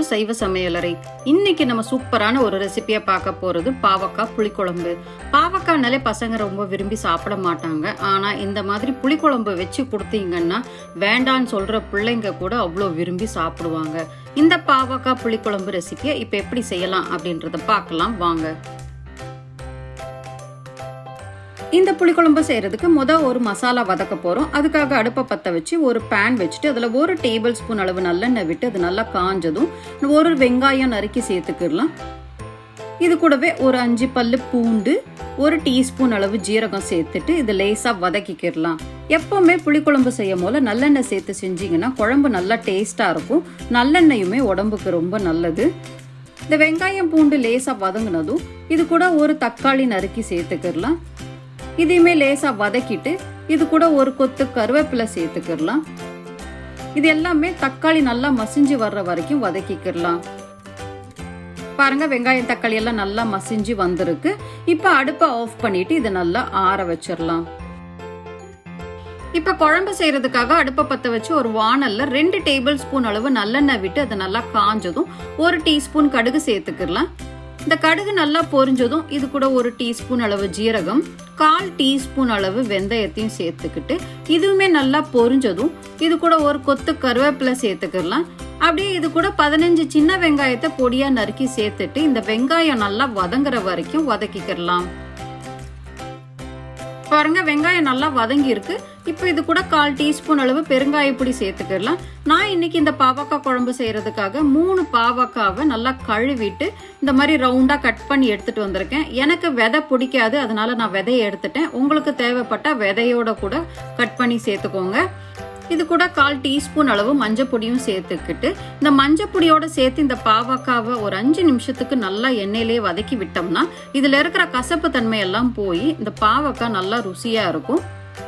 to சைவ சமையலறை இன்னைக்கு நம்ம சூப்பரான ஒரு ரெசிபியை பார்க்க போறது பாவக்காய் புளிக்குழம்பு பாவக்காய்னாலே பசங்க ரொம்ப விரும்பி சாப்பிட மாட்டாங்க ஆனா இந்த மாதிரி புளிக்குழம்பு வச்சு கொடுத்தீங்கன்னா வேண்டான்னு சொல்ற பிள்ளைங்க கூட அவ்வளோ விரும்பி சாப்பிடுவாங்க இந்த பாவக்காய் புளிக்குழம்பு ரெசிபியை இப்போ எப்படி செய்யலாம் அப்படின்றத பார்க்கலாம் வாங்க இந்த புளிக்குழம்பு செய்யறதுக்கு முத ஒரு மசாலா வதக்க போறோம் அதுக்காக அடுப்பை பத்த வச்சு ஒரு பேன் வச்சுட்டு அதுல ஒரு டேபிள் ஸ்பூன் அளவு நல்லெண்ணெய் விட்டு அது நல்லா காஞ்சதும் ஒரு வெங்காயம் நறுக்கி சேர்த்துக்கிடலாம் இது கூடவே ஒரு அஞ்சு பல்லு பூண்டு ஒரு டீஸ்பூன் அளவு ஜீரகம் சேர்த்துட்டு இது லேசா வதக்கிக்கிடலாம் எப்பவுமே புளிக்குழம்பு செய்யும் போல நல்லெண்ணெய் சேர்த்து செஞ்சீங்கன்னா குழம்பு நல்லா டேஸ்டா இருக்கும் நல்லெண்ணெயுமே உடம்புக்கு ரொம்ப நல்லது இந்த வெங்காயம் பூண்டு லேசா வதங்கினதும் இது கூட ஒரு தக்காளி நறுக்கி சேர்த்துக்கிடலாம் இதையுமே லேசா வதக்கிட்டு இது கூட ஒரு கொத்து கருவேப்பிலை சேர்த்துக்கிடலாம் இது எல்லாமே தக்காளி நல்லா மசிஞ்சு வர்ற வரைக்கும் வதக்கிக்கிடலாம் பாருங்க வெங்காயம் தக்காளி எல்லாம் நல்லா மசிஞ்சு வந்திருக்கு இப்ப அடுப்பை ஆஃப் பண்ணிட்டு இதை நல்லா ஆற வச்சிடலாம் இப்ப குழம்பு செய்யறதுக்காக அடுப்பை பத்த வச்சு ஒரு வானல்ல ரெண்டு டேபிள் ஸ்பூன் அளவு நல்லெண்ணெய் விட்டு அதை நல்லா காஞ்சதும் ஒரு டீஸ்பூன் கடுகு சேர்த்துக்கிடலாம் இந்த கடுகு நல்லா பொரிஞ்சதும் இது கூட ஒரு டீஸ்பூன் அளவு ஜீரகம் கால் டீஸ்பூன் அளவு வெந்தயத்தையும் சேர்த்துக்கிட்டு இதுவுமே நல்லா பொரிஞ்சதும் இது கூட ஒரு கொத்து கருவேப்பிலை சேர்த்துக்கிடலாம் அப்படியே இது கூட பதினஞ்சு சின்ன வெங்காயத்தை பொடியா நறுக்கி சேர்த்துட்டு இந்த வெங்காயம் நல்லா வதங்குற வரைக்கும் வதக்கிக்கிடலாம் பாருங்க வெங்காயம் நல்லா வதங்கி இருக்கு இப்போ இது கூட கால் டீஸ்பூன் அளவு பெருங்காய பொடி சேர்த்துக்கிடலாம் நான் இன்னைக்கு இந்த பாவக்காய் குழம்பு செய்யறதுக்காக மூணு பாவக்காவை நல்லா கழுவிட்டு இந்த மாதிரி ரவுண்டா கட் பண்ணி எடுத்துட்டு வந்திருக்கேன் எனக்கு விதை பிடிக்காது அதனால நான் விதையை எடுத்துட்டேன் உங்களுக்கு தேவைப்பட்ட விதையோட கூட கட் பண்ணி சேர்த்துக்கோங்க இது கூட கால் டீஸ்பூன் அளவு மஞ்சள் பொடியும் சேர்த்துக்கிட்டு இந்த மஞ்சள் பொடியோட சேர்த்து இந்த பாவக்காவை ஒரு அஞ்சு நிமிஷத்துக்கு நல்லா எண்ணெயிலேயே வதக்கி விட்டோம்னா இதுல இருக்கிற கசப்பு தன்மை எல்லாம் போய் இந்த பாவக்காய் நல்லா ருசியா இருக்கும்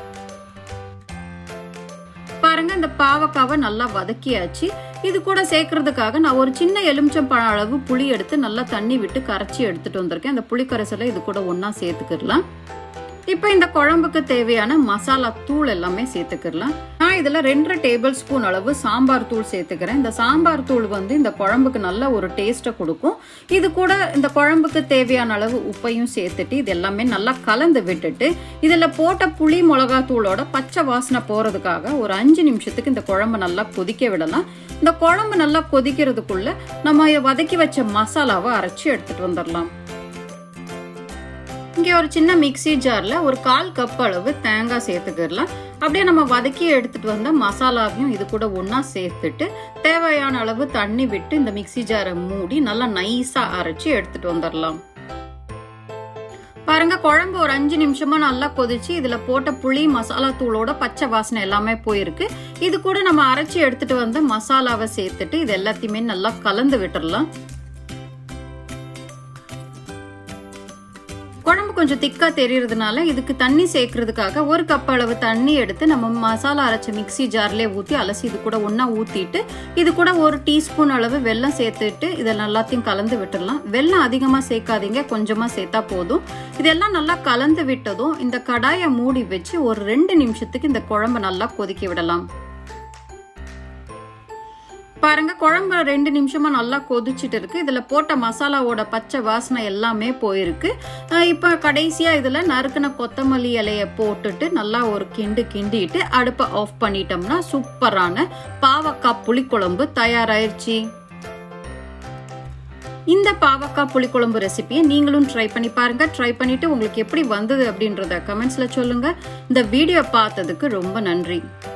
பாருங்க இந்த பாவக்காவை நல்லா வதக்கியாச்சு இது கூட சேர்க்கறதுக்காக நான் ஒரு சின்ன எலுமிச்சம் பழம் அளவு புளி எடுத்து நல்லா தண்ணி விட்டு கரைச்சி எடுத்துட்டு வந்திருக்கேன் அந்த புளி கரைசலை இது கூட ஒன்னா சேர்த்துக்கிடலாம் இப்போ இந்த குழம்புக்கு தேவையான மசாலா தூள் எல்லாமே சேர்த்துக்கிடலாம் நான் இதில் ரெண்டரை டேபிள் ஸ்பூன் அளவு சாம்பார் தூள் சேர்த்துக்கிறேன் இந்த சாம்பார் தூள் வந்து இந்த குழம்புக்கு நல்ல ஒரு டேஸ்ட்டை கொடுக்கும் இது கூட இந்த குழம்புக்கு தேவையான அளவு உப்பையும் சேர்த்துட்டு இது எல்லாமே நல்லா கலந்து விட்டுட்டு இதில் போட்ட புளி மிளகா தூளோட பச்சை வாசனை போகிறதுக்காக ஒரு அஞ்சு நிமிஷத்துக்கு இந்த குழம்பு நல்லா கொதிக்க விடலாம் இந்த குழம்பு நல்லா கொதிக்கிறதுக்குள்ள நம்ம வதக்கி வச்ச மசாலாவை அரைச்சி எடுத்துட்டு வந்துடலாம் இங்கே ஒரு சின்ன மிக்சி ஜாரில் ஒரு கால் கப் அளவு தேங்காய் சேர்த்துக்கிடலாம் அப்படியே நம்ம வதக்கி எடுத்துட்டு வந்த மசாலாவையும் இது கூட ஒன்றா சேர்த்துட்டு தேவையான அளவு தண்ணி விட்டு இந்த மிக்சி ஜாரை மூடி நல்லா நைஸாக அரைச்சி எடுத்துட்டு வந்துடலாம் பாருங்க குழம்பு ஒரு அஞ்சு நிமிஷமா நல்லா கொதிச்சு இதுல போட்ட புளி மசாலா தூளோட பச்சை வாசனை எல்லாமே போயிருக்கு இது கூட நம்ம அரைச்சி எடுத்துட்டு வந்த மசாலாவை சேர்த்துட்டு இது எல்லாத்தையுமே நல்லா கலந்து விட்டுறலாம் குழம்பு கொஞ்சம் திக்கா தெரியறதுனால இதுக்கு தண்ணி சேர்க்கறதுக்காக ஒரு கப் அளவு தண்ணி எடுத்து நம்ம மசாலா அரைச்ச மிக்சி ஜார்லேயே ஊற்றி அலசி இது கூட ஒன்றா ஊற்றிட்டு இது கூட ஒரு டீஸ்பூன் அளவு வெல்லம் சேர்த்துட்டு இதை எல்லாத்தையும் கலந்து விட்டுடலாம் வெல்லம் அதிகமாக சேர்க்காதீங்க கொஞ்சமாக சேர்த்தா போதும் இதெல்லாம் நல்லா கலந்து விட்டதும் இந்த கடாயை மூடி வச்சு ஒரு ரெண்டு நிமிஷத்துக்கு இந்த குழம்பு நல்லா கொதிக்க விடலாம் பாருங்க குழம்பு ரெண்டு நிமிஷமா நல்லா கொதிச்சுட்டு இருக்கு இதுல போட்ட மசாலாவோட பச்சை வாசனை எல்லாமே போயிருக்கு இப்ப கடைசியா இதுல நறுக்கின கொத்தமல்லி இலைய போட்டுட்டு நல்லா ஒரு கிண்டு கிண்டிட்டு அடுப்பை ஆஃப் பண்ணிட்டோம்னா சூப்பரான பாவக்காய் புளிக்குழம்பு தயாராயிருச்சு இந்த பாவக்காய் புளிக்குழம்பு ரெசிபியை நீங்களும் ட்ரை பண்ணி பாருங்க ட்ரை பண்ணிட்டு உங்களுக்கு எப்படி வந்தது அப்படின்றத கமெண்ட்ஸ்ல சொல்லுங்க இந்த வீடியோ பார்த்ததுக்கு ரொம்ப நன்றி